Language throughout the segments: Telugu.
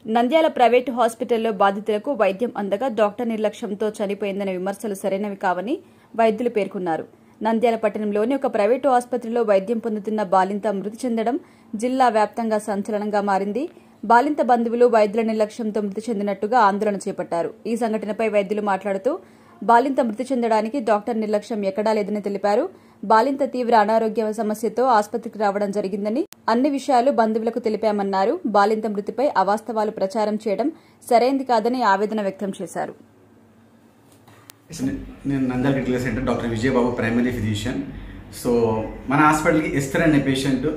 నంద్యాల ప్రైవేటు హాస్పిటల్లో బాధితులకు వైద్యం అందగా డాక్టర్ నిర్లక్ష్యంతో చనిపోయిందనే విమర్శలు సరైనవి కావని వైద్యులు పేర్కొన్నారు నంద్యాల పట్టణంలోని ఒక ప్రైవేటు ఆసుపత్రిలో వైద్యం పొందుతున్న బాలింత మృతి చెందడం జిల్లా వ్యాప్తంగా సంచలనంగా మారింది బాలింత బంధువులు వైద్యుల నిర్లక్ష్యంతో మృతి చెందినట్టుగా ఆందోళన చేపట్టారు ఈ సంఘటనపై వైద్యులు మాట్లాడుతూ బాలింత మృతి చెందడానికి డాక్టర్ నిర్లక్ష్యం ఎక్కడా లేదని తెలిపారు బాలింత తీవ్ర అనారోగ్య సమస్యతో ఆసుపత్రికి రావడం జరిగిందని అన్ని విషయాలు బంధువులకు తెలిపామన్నారు బాలింత మృతిపై అవాస్తవాలు ప్రచారం చేయడం సరైంది కాదని ఆవేదన వ్యక్తం చేశారు నేను Nandal critical centre doctor Vijayababu primary physician so మన హాస్పిటల్కి ఎస్తర్ అనే పేషెంట్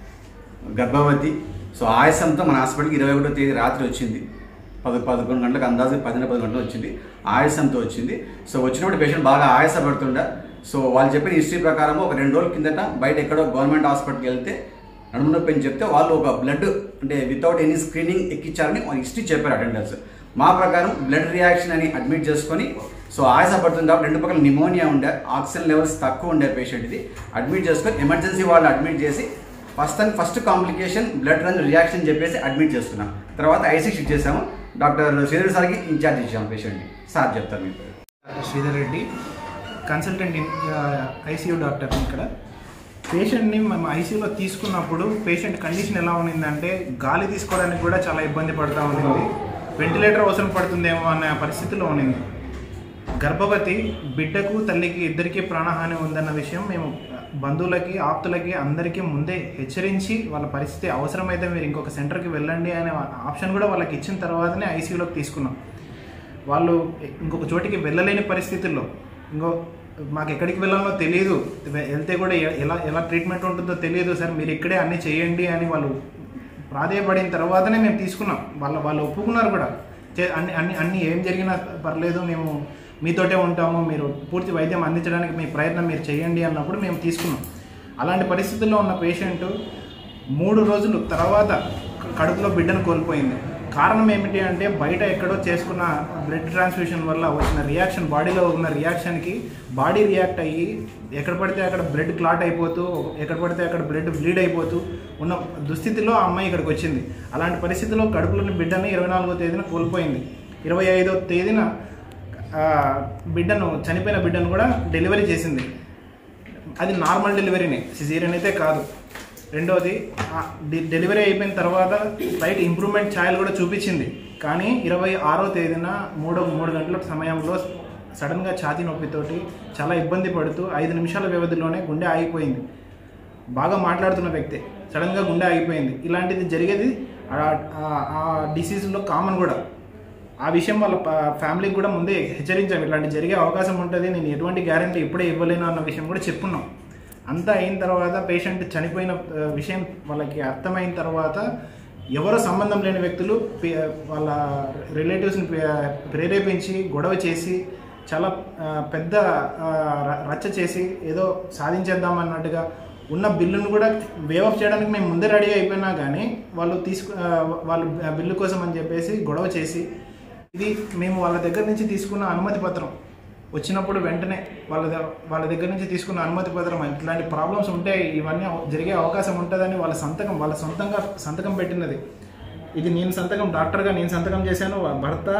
గర్భవతి సో ఆయాసంతో మన హాస్పిటల్కి ఇరవై ఒకటో తేదీ రాత్రి వచ్చింది పది పదకొండు గంటలకు అందాజు పదిహేను పది గంటలు వచ్చింది ఆయాసంతో వచ్చింది సో వచ్చినప్పుడు పేషెంట్ బాగా ఆయాసపడుతుండ సో వాళ్ళు చెప్పిన హిస్టరీ ప్రకారం ఒక రెండు రోజుల కిందట బయట ఎక్కడో గవర్నమెంట్ హాస్పిటల్కి వెళ్తే నడుము నొప్పి అని చెప్తే వాళ్ళు ఒక బ్లడ్ అంటే వితౌట్ ఎనీ స్క్రీనింగ్ ఎక్కించారని వాళ్ళు హిస్టరీ చెప్పారు అటెండర్స్ మా ప్రకారం బ్లడ్ రియాక్షన్ అని అడ్మిట్ చేసుకొని సో ఆయాస పడుతుంది కాబట్టి రెండు పక్కల నిమోనియా ఉండే ఆక్సిజన్ లెవెల్స్ తక్కువ ఉండే పేషెంట్ ఇది అడ్మిట్ చేసుకొని ఎమర్జెన్సీ వాళ్ళు అడ్మిట్ చేసి first and first complication blood run reaction చెప్పేసి అడ్మిట్ చేసుకున్నాం తర్వాత ఐసీ షిఫ్ట్ చేసాము డాక్టర్ శ్రీధర్ సార్కి ఇన్ఛార్జ్ ఇచ్చాము పేషెంట్ని సార్ చెప్తారు మీకు Sridhar Reddy consultant in ICU doctor ఇక్కడ పేషెంట్ని మేము ఐసీయూలో తీసుకున్నప్పుడు పేషెంట్ కండిషన్ ఎలా ఉన్నిందంటే గాలి తీసుకోవడానికి కూడా చాలా ఇబ్బంది పడుతూ ఉన్నింది వెంటిలేటర్ అవసరం పడుతుందేమో అనే పరిస్థితిలో ఉన్నింది గర్భవతి బిడ్డకు తల్లికి ఇద్దరికీ ప్రాణహాని ఉందన్న విషయం మేము బంధువులకి ఆప్తులకి అందరికీ ముందే హెచ్చరించి వాళ్ళ పరిస్థితి అవసరమైతే మీరు ఇంకొక సెంటర్కి వెళ్ళండి అనే ఆప్షన్ కూడా వాళ్ళకి ఇచ్చిన తర్వాతనే ఐసీయూలోకి తీసుకున్నాం వాళ్ళు ఇంకొక చోటికి వెళ్ళలేని పరిస్థితుల్లో ఇంకో మాకు ఎక్కడికి వెళ్ళాలో తెలియదు వెళ్తే కూడా ఎ- ఎలా ఎలా ట్రీట్మెంట్ ఉంటుందో తెలియదు సార్ మీరు ఇక్కడే అన్నీ చేయండి అని వాళ్ళు ప్రాధేయపడిన తర్వాతనే మేము తీసుకున్నాం వాళ్ళ వాళ్ళు ఒప్పుకున్నారు కూడా చే- అన్ని అన్ని అన్ని ఏం జరిగినా పర్లేదు మేము మీతోటే ఉంటాము మీరు పూర్తి వైద్యం అందించడానికి మీ ప్రయత్నం మీరు చేయండి అన్నప్పుడు మేము తీసుకున్నాం అలాంటి పరిస్థితుల్లో ఉన్న పేషెంట్ మూడు రోజులు తర్వాత కడుపులో బిడ్డను కోల్పోయింది కారణం ఏమిటి అంటే బయట ఎక్కడో చేసుకున్న బ్లడ్ ట్రాన్స్ఫ్యూషన్ వల్ల వచ్చిన రియాక్షన్ బాడీలో ఉన్న రియాక్షన్కి బాడీ రియాక్ట్ అయ్యి ఎక్కడ పడితే అక్కడ బ్లడ్ క్లాట్ అయిపోతూ ఎక్కడ పడితే అక్కడ బ్లడ్ బ్లీడ్ అయిపోతూ ఉన్న దుస్థితిలో ఆ అమ్మాయి ఇక్కడికి వచ్చింది అలాంటి పరిస్థితిలో కడుపులోని బిడ్డని ఇరవై నాలుగో తేదీన కోల్పోయింది ఇరవై ఐదో తేదీన ఆ, బిడ్డను చనిపోయిన బిడ్డను కూడా డెలివరీ చేసింది అది నార్మల్ డెలివరీనే సిజేరియన్ అయితే కాదు రెండోది ఆ డె- డెలివరీ అయిపోయిన తర్వాత స్లైట్ ఇంప్రూవ్మెంట్ ఛాయలు కూడా చూపించింది కానీ ఇరవై ఆరో తేదీన మూడో మూడు గంటల సమయంలో సడన్గా ఛాతీ నొప్పితోటి చాలా ఇబ్బంది పడుతూ ఐదు నిమిషాల వ్యవధిలోనే గుండె ఆగిపోయింది బాగా మాట్లాడుతున్న వ్యక్తి సడన్గా గుండె ఆగిపోయింది ఇలాంటిది జరిగేది ఆ- ఆ- ఆ డిసీజ్లో కామన్ కూడా ఆ విషయం వాళ్ళ ప- ఫ్యామిలీకి కూడా ముందే హెచ్చరించాం ఇట్లాంటి జరిగే అవకాశం ఉంటుంది నేను ఎటువంటి గ్యారంటీ ఇప్పుడే ఇవ్వలేను అన్న విషయం కూడా చెప్పున్నాం అంతా అయిన తర్వాత పేషెంట్ చనిపోయిన ఆ, విషయం వాళ్ళకి అర్థమైన తర్వాత ఎవరో సంబంధం లేని వ్యక్తులు పే- వాళ్ళ రిలేటివ్స్ని పే- ప్రేరేపించి గొడవ చేసి చాలా ఆ, పెద్ద ఆ, ర- రచ్చ చేసి ఏదో సాధించేద్దాం అన్నట్టుగా ఉన్న బిల్లును కూడా వేవ్ ఆఫ్ చేయడానికి మేము ముందే రెడీ అయిపోయినా కానీ వాళ్ళు తీసుకు ఆ, వాళ్ళు బిల్లు కోసం అని చెప్పేసి గొడవ చేసి ఇది మేము వాళ్ళ దగ్గర నుంచి తీసుకున్న అనుమతి పత్రం వచ్చినప్పుడు వెంటనే వాళ్ళ ద- వాళ్ళ దగ్గర నుంచి తీసుకున్న అనుమతి పత్రం ఇట్లాంటి ప్రాబ్లమ్స్ ఉంటే ఇవన్నీ అవ- జరిగే అవకాశం ఉంటుందని వాళ్ళ సంతకం వాళ్ళ సొంతంగా సంతకం పెట్టినది ఇది నేను సంతకం డాక్టర్గా నేను సంతకం చేశాను వా- భర్త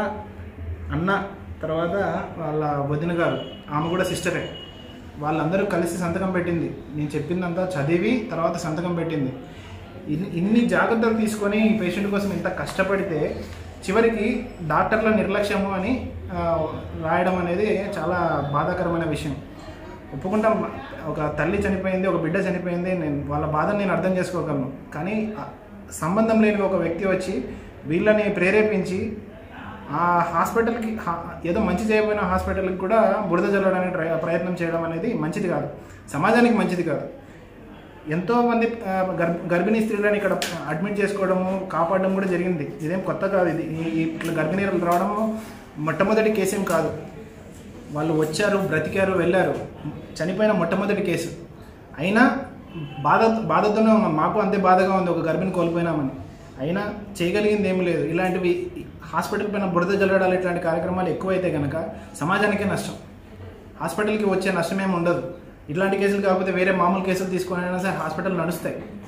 అన్న తర్వాత వాళ్ళ వదిన గారు ఆమె కూడా సిస్టరే వాళ్ళందరూ కలిసి సంతకం పెట్టింది నేను చెప్పిందంతా చదివి తర్వాత సంతకం పెట్టింది ఇన్ని ఇన్ని జాగ్రత్తలు తీసుకొని ఈ పేషెంట్ కోసం ఇంత కష్టపడితే చివరికి డాక్టర్ల నిర్లక్ష్యము అని ఆ, రాయడం అనేది చాలా బాధాకరమైన విషయం ఒప్పుకుంటాం ఒక తల్లి చనిపోయింది ఒక బిడ్డ చనిపోయింది నేను వాళ్ళ బాధను నేను అర్థం చేసుకోగలను కానీ ఆ సంబంధం లేని ఒక వ్యక్తి వచ్చి వీళ్ళని ప్రేరేపించి ఆ హాస్పిటల్కి హా- ఏదో మంచి చేయబోయిన హాస్పిటల్కి కూడా బురద చల్లడానికి ట్రై ప్రయత్నం చేయడం అనేది మంచిది కాదు సమాజానికి మంచిది కాదు ఎంతో మంది ఆ, గర్భ గర్భిణీ స్త్రీలను ఇక్కడ అడ్మిట్ చేసుకోవడము కాపాడడం కూడా జరిగింది ఇదేం కొత్త కాదు ఇది ఈ- ఈ ఇట్లా గర్భిణీలు రావడము మొట్టమొదటి కేసేం కాదు వాళ్ళు వచ్చారు బ్రతికారు వెళ్ళారు చనిపోయిన మొట్టమొదటి కేసు అయినా బాధ బాధతోనే ఉన్నాం మాకు అంతే బాధగా ఉంది ఒక గర్భిణి కోల్పోయినామని అయినా చేయగలిగింది ఏమీ లేదు ఇలాంటివి హాస్పిటల్ పైన బురద జల్లడాలు ఇట్లాంటి కార్యక్రమాలు ఎక్కువైతే కనుక సమాజానికే నష్టం హాస్పిటల్కి వచ్చే నష్టం ఏమి ఉండదు ఇట్లాంటి కేసులు కాకపోతే వేరే మామూలు కేసులు తీసుకొని అయినా సరే హాస్పిటల్ నడుస్తాయి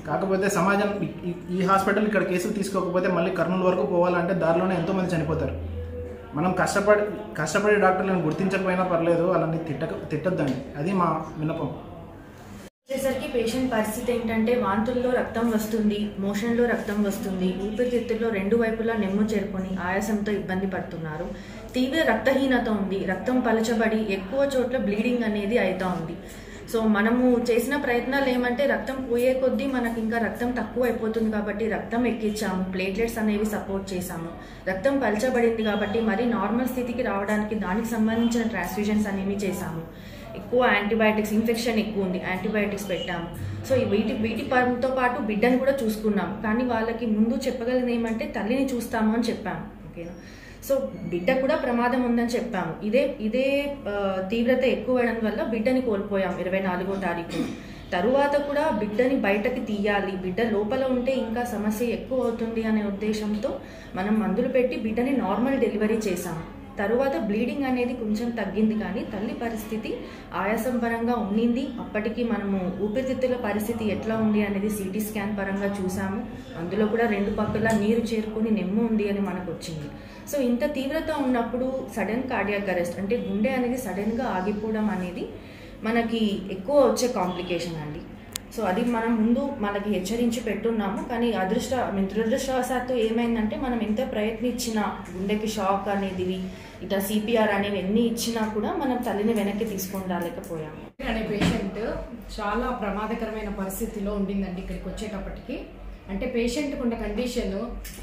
కాకపోతే సమాజం ఈ- ఈ- ఈ హాస్పిటల్ ఇక్కడ కేసులు తీసుకోకపోతే మళ్ళీ కర్నూలు వరకు పోవాలంటే దారిలోనే ఎంతోమంది చనిపోతారు మనం కష్టపడి కష్టపడే డాక్టర్లను గుర్తించకపోయినా పర్లేదు వాళ్ళని తిట్టక తిట్టొద్దండి అది మా విన్నపం వచ్చేసరికి పేషెంట్ పరిస్థితి ఏంటంటే వాంతుల్లో రక్తం వస్తుంది మోషన్లో రక్తం వస్తుంది ఊపిరితిత్తుల్లో రెండు వైపులా నెమ్ము చేరుకొని ఆయాసంతో ఇబ్బంది పడుతున్నారు తీవ్ర రక్తహీనత ఉంది రక్తం పలచబడి ఎక్కువ చోట్ల బ్లీడింగ్ అనేది అవుతా ఉంది సో మనము చేసిన ప్రయత్నాలు ఏమంటే రక్తం పోయే కొద్దీ మనకి ఇంకా రక్తం తక్కువ అయిపోతుంది కాబట్టి రక్తం ఎక్కించాము ప్లేట్లెట్స్ అనేవి సపోర్ట్ చేశాము రక్తం పలచబడింది కాబట్టి మరి నార్మల్ స్థితికి రావడానికి దానికి సంబంధించిన ట్రాన్స్ఫ్యూజన్స్ అనేవి చేశాము ఎక్కువ యాంటీబయాటిక్స్ ఇన్ఫెక్షన్ ఎక్కువ ఉంది యాంటీబయాటిక్స్ పెట్టాము సో ఈ వీటి వీటి పరంతో పాటు బిడ్డను కూడా చూసుకున్నాం కానీ వాళ్ళకి ముందు చెప్పగలిగింది ఏమంటే తల్లిని చూస్తాము అని చెప్పాము ఓకేనా సో బిడ్డ కూడా ప్రమాదం ఉందని చెప్పాము ఇదే ఇదే ఆ, తీవ్రత ఎక్కువడం వల్ల బిడ్డని కోల్పోయాం ఇరవై నాలుగో తారీఖు తరువాత కూడా బిడ్డని బయటకి తీయాలి బిడ్డ లోపల ఉంటే ఇంకా సమస్య ఎక్కువ అవుతుంది అనే ఉద్దేశంతో మనం మందులు పెట్టి బిడ్డని నార్మల్ డెలివరీ చేశాము తరువాత బ్లీడింగ్ అనేది కొంచెం తగ్గింది కానీ తల్లి పరిస్థితి ఆయాసం పరంగా ఉండింది అప్పటికి మనము ఊపిరితిత్తుల పరిస్థితి ఎట్లా ఉంది అనేది సిటీ స్కాన్ పరంగా చూసాము అందులో కూడా రెండు పక్కల నీరు చేరుకుని నెమ్ము ఉంది అని మనకు వచ్చింది సో ఇంత తీవ్రత ఉన్నప్పుడు సడన్ కార్డియాక్ అరెస్ట్ అంటే గుండె అనేది సడన్గా ఆగిపోవడం అనేది మనకి ఎక్కువ వచ్చే కాంప్లికేషన్ అండి సో అది మనం ముందు మనకి హెచ్చరించి పెట్టున్నాము కానీ అదృష్ట I mean, దురదృష్టవశాత్తు ఏమైందంటే మనం ఎంత ప్రయత్నించినా గుండెకి షాక్ అనేది ఇట్లా సిపిఆర్ అనేవి ఎన్ని ఇచ్చినా కూడా మనం తల్లిని వెనక్కి తీసుకొని రాలేకపోయాము అనే పేషెంట్ చాలా ప్రమాదకరమైన పరిస్థితిలో ఉండిందండి ఇక్కడికి వచ్చేటప్పటికి అంటే పేషెంట్కి ఉన్న కండిషన్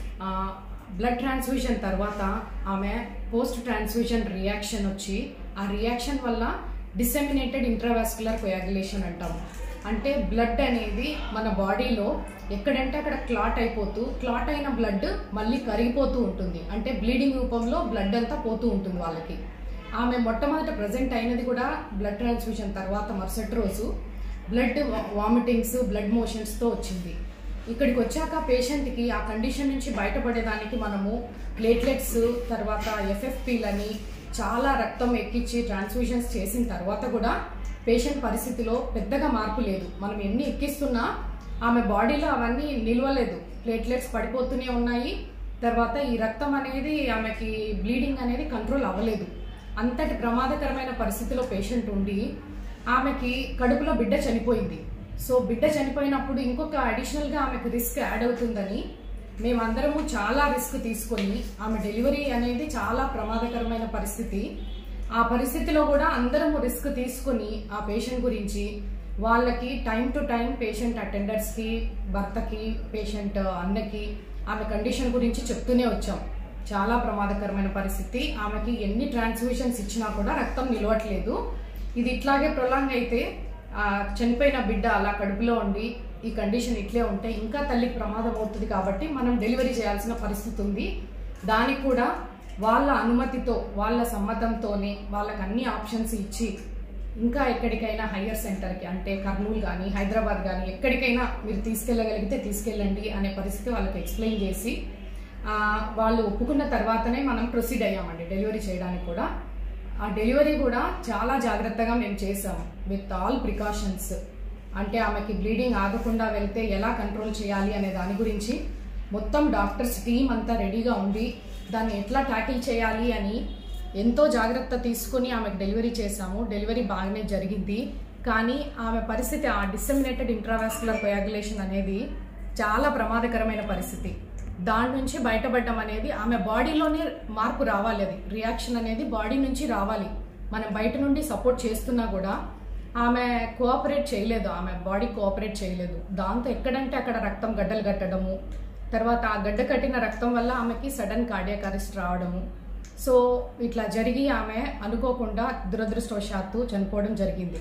బ్లడ్ ట్రాన్స్ఫ్యూజన్ తర్వాత ఆమె పోస్ట్ ట్రాన్స్ఫ్యూజన్ రియాక్షన్ వచ్చి ఆ రియాక్షన్ వల్ల డిసెమినేటెడ్ ఇంట్రావాస్కులర్ కొయాగులేషన్ అంటాము అంటే బ్లడ్ అనేది మన బాడీలో ఎక్కడంటే అక్కడ క్లాట్ అయిపోతూ క్లాట్ అయిన బ్లడ్ మళ్ళీ కరిగిపోతూ ఉంటుంది అంటే బ్లీడింగ్ రూపంలో బ్లడ్ అంతా పోతూ ఉంటుంది వాళ్ళకి ఆమె మొట్టమొదట ప్రజెంట్ అయినది కూడా బ్లడ్ ట్రాన్స్ఫ్యూషన్ తర్వాత మరుసటి రోజు బ్లడ్ వామిటింగ్స్ బ్లడ్ మోషన్స్తో వచ్చింది ఇక్కడికి వచ్చాక పేషెంట్కి ఆ కండిషన్ నుంచి బయటపడేదానికి మనము ప్లేట్లెట్స్ తర్వాత ఎఫ్ఎఫ్పీలని చాలా రక్తం ఎక్కించి ట్రాన్స్ఫ్యూషన్స్ చేసిన తర్వాత కూడా పేషెంట్ పరిస్థితిలో పెద్దగా మార్పు లేదు మనం ఎన్ని ఎక్కిస్తున్నా ఆమె బాడీలో అవన్నీ నిల్వలేదు ప్లేట్లెట్స్ పడిపోతూనే ఉన్నాయి తర్వాత ఈ రక్తం అనేది ఆమెకి బ్లీడింగ్ అనేది కంట్రోల్ అవ్వలేదు అంతటి ప్రమాదకరమైన పరిస్థితిలో పేషెంట్ ఉండి ఆమెకి కడుపులో బిడ్డ చనిపోయింది సో బిడ్డ చనిపోయినప్పుడు ఇంకొక అడిషనల్గా ఆమెకు రిస్క్ యాడ్ అవుతుందని మేమందరము చాలా రిస్క్ తీసుకొని ఆమె డెలివరీ అనేది చాలా ప్రమాదకరమైన పరిస్థితి ఆ పరిస్థితిలో కూడా అందరము రిస్క్ తీసుకొని ఆ పేషెంట్ గురించి వాళ్ళకి టైం టు టైం పేషెంట్ అటెండర్స్కి భర్తకి పేషెంట్ అన్నకి ఆమె కండిషన్ గురించి చెప్తూనే వచ్చాం చాలా ప్రమాదకరమైన పరిస్థితి ఆమెకి ఎన్ని ట్రాన్స్ఫ్యూషన్స్ ఇచ్చినా కూడా రక్తం నిలవట్లేదు ఇది ఇట్లాగే ప్రొలాంగ్ అయితే ఆ, చనిపోయిన బిడ్డ అలా కడుపులో ఉండి ఈ కండిషన్ ఇట్లే ఉంటే ఇంకా తల్లికి ప్రమాదం అవుతుంది కాబట్టి మనం డెలివరీ చేయాల్సిన పరిస్థితి ఉంది దానికి కూడా వాళ్ళ అనుమతితో వాళ్ళ సమ్మతంతోనే వాళ్ళకి అన్ని ఆప్షన్స్ ఇచ్చి ఇంకా ఎక్కడికైనా హయ్యర్ సెంటర్కి అంటే కర్నూలు కానీ హైదరాబాద్ కానీ ఎక్కడికైనా మీరు తీసుకెళ్ళగలిగితే తీసుకెళ్ళండి అనే పరిస్థితి వాళ్ళకి ఎక్స్ప్లెయిన్ చేసి ఆ, వాళ్ళు ఒప్పుకున్న తర్వాతనే మనం ప్రొసీడ్ అయ్యామండి డెలివరీ చేయడానికి కూడా ఆ డెలివరీ కూడా చాలా జాగ్రత్తగా మేము చేసాము విత్ ఆల్ ప్రికాషన్స్ అంటే ఆమెకి బ్లీడింగ్ ఆగకుండా వెళ్తే ఎలా కంట్రోల్ చేయాలి అనే దాని గురించి మొత్తం డాక్టర్స్ టీం అంతా రెడీగా ఉంది దాన్ని ఎట్లా ట్యాకిల్ చేయాలి అని ఎంతో జాగ్రత్త తీసుకుని ఆమెకు డెలివరీ చేశాము డెలివరీ బాగానే జరిగింది కానీ ఆమె పరిస్థితి ఆ డిసెమినేటెడ్ ఇంట్రావాస్కులర్ కొయాగులేషన్ అనేది చాలా ప్రమాదకరమైన పరిస్థితి దాని నుంచి బయటపడడం అనేది ఆమె బాడీలోనే మార్పు రావాలి అది రియాక్షన్ అనేది బాడీ నుంచి రావాలి మనం బయట నుండి సపోర్ట్ చేస్తున్నా కూడా ఆమె కోఆపరేట్ చేయలేదు ఆమె బాడీ కోఆపరేట్ చేయలేదు దాంతో ఎక్కడంటే అక్కడ రక్తం గడ్డలు కట్టడము తర్వాత ఆ గడ్డ కట్టిన రక్తం వల్ల ఆమెకి సడన్ కార్డియాక్ అరెస్ట్ రావడము సో ఇట్లా జరిగి ఆమె అనుకోకుండా దురదృష్టవశాత్తు చనిపోవడం జరిగింది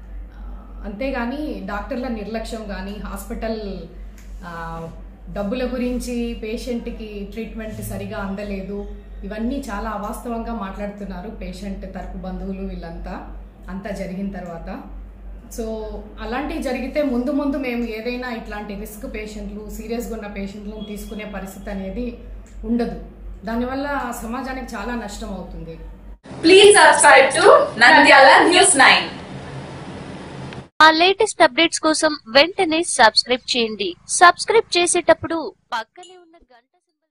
అంతేగాని డాక్టర్ల నిర్లక్ష్యం కానీ హాస్పిటల్ ఆ, డబ్బుల గురించి పేషెంట్కి ట్రీట్మెంట్ సరిగా అందలేదు ఇవన్నీ చాలా అవాస్తవంగా మాట్లాడుతున్నారు పేషెంట్ తరపు బంధువులు వీళ్ళంతా అంతా జరిగిన తర్వాత సో అలాంటివి జరిగితే ముందు ముందు మేము ఏదైనా ఇట్లాంటి రిస్క్ పేషెంట్లు సీరియస్గా ఉన్న పేషెంట్లను తీసుకునే పరిస్థితి అనేది ఉండదు దానివల్ల సమాజానికి చాలా నష్టం అవుతుంది Please subscribe to Nandyala News 9. మా లేటెస్ట్ అప్డేట్స్ కోసం వెంటనే సబ్స్క్రైబ్ చేయండి సబ్స్క్రైబ్ చేసేటప్పుడు పక్కనే ఉన్న గంట సింబల్